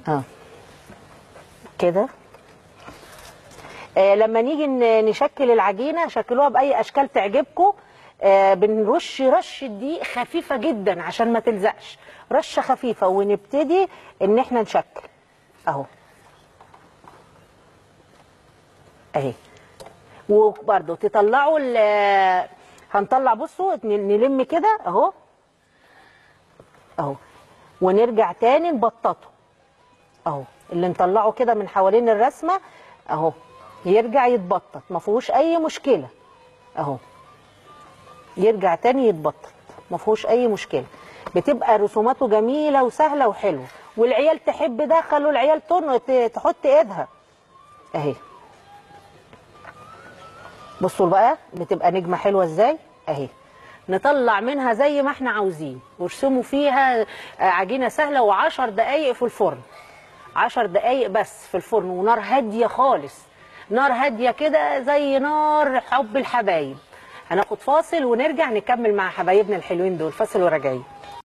اه كده آه لما نيجي ن- نشكل العجينه شكلوها باي اشكال تعجبكم آه بنرش رش دقيق خفيفه جدا عشان ما تلزقش رشه خفيفه ونبتدي ان احنا نشكل اهو اهي وبرده تطلعوا ال- هنطلع بصوا ن- نلم كده اهو اهو ونرجع تاني نبططه اهو اللي نطلعه كده من حوالين الرسمه اهو يرجع يتبطط ما فيهوش اي مشكله اهو يرجع تاني يتبطط ما فيهوش اي مشكله بتبقى رسوماته جميله وسهله وحلوه والعيال تحب ده خلوا العيال تن- ت- تحط ايدها اهي بصوا بقى بتبقى نجمه حلوه ازاي اهي نطلع منها زي ما احنا عاوزين وارسموا فيها آه، عجينه سهله وعشر دقايق في الفرن عشر دقايق بس في الفرن ونار هاديه خالص نار هاديه كده زي نار حب الحبايب هناخد فاصل ونرجع نكمل مع حبايبنا الحلوين دول فاصل وراجعين